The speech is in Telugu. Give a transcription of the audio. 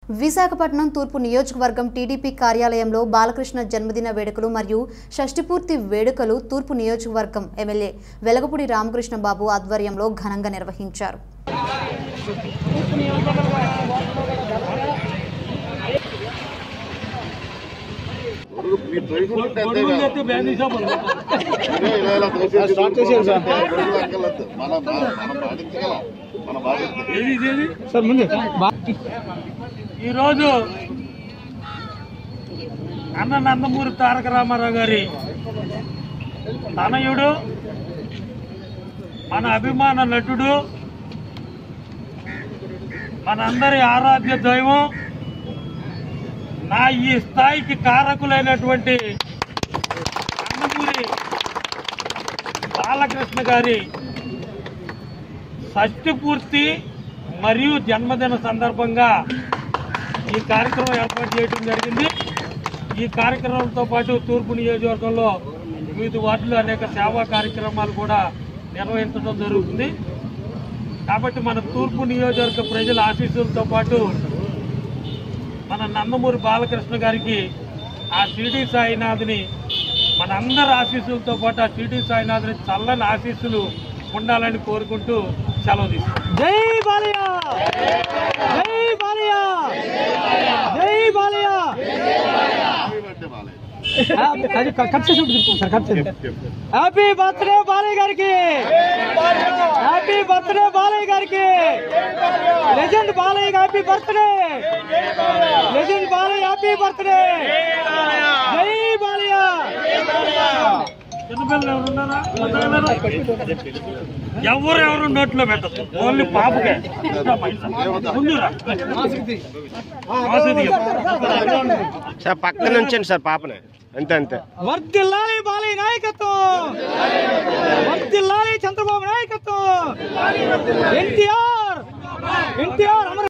విశాఖపట్నం తూర్పు నియోజకవర్గం టీడీపీ కార్యాలయంలో బాలకృష్ణ జన్మదిన వేడుకలు మరియు షష్ఠిపూర్తి వేడుకలు తూర్పు నియోజకవర్గం ఎమ్మెల్యే వెలగపూడి రామకృష్ణ బాబు ఆధ్వర్యంలో ఘనంగా నిర్వహించారు మీ డ్రైవర్ స్టార్ట్ చేసేది సార్ మన మన బాధించగల మన బాధించగల సార్ ముందు ఈరోజు అన్న నందమూరి తారక రామారావు గారి తనయుడు మన అభిమాన నటుడు మనందరి ఆరాధ్య దైవం నా ఈ స్థాయికి కారకులైనటువంటి నందమూరి బాలకృష్ణ గారి షష్ఠి పూర్తి మరియు జన్మదిన సందర్భంగా ఈ కార్యక్రమం ఏర్పాటు చేయడం జరిగింది ఈ కార్యక్రమంతో పాటు తూర్పు నియోజకవర్గంలో వివిధ వార్డులు అనేక సేవా కార్యక్రమాలు కూడా నిర్వహించడం జరుగుతుంది కాబట్టి మన తూర్పు నియోజకవర్గ ప్రజల ఆశీస్సులతో పాటు మన నందమూరి బాలకృష్ణ గారికి ఆ షిరిడి సాయినాథుని మన అందరి ఆశీస్సులతో పాటు ఆ షిరిడి సాయినాథుని చల్లని ఆశీస్సులు ఉండాలని కోరుకుంటూ సెలవు తీసుకుంటాం జై బాలయ్య జై బాలయ్య జై బాలయ్య అంటే బాలయ్య అది కట్ చేసి ఉంటుంది సార్ కట్ చేసి హ్యాపీ బర్త్డే బాలయ్య గారికి హ్యాపీ బర్త్డే బాలయ్య గారికి legend Balayya happy birthday legend Balayya happy birthday జై బాలయ్య చిన్నపిల్లలు ఎవరు ఉన్నారా? పెద్దవాళ్ళారా? ఎవరు ఎవరు నోట్లో పెట్టదు ఓన్లీ పాపకే ముందురా. ఆశీర్వదించు. సార్ పక్కన ఉంచండి సార్ పాపని అంతే అంతే వర్దిల్లాలి బాలయ్య నాయకత్వం వర్దిల్లాలి చంద్రబాబు నాయకత్వం ఎన్టీఆర్ ఎన్టీఆర్ అమర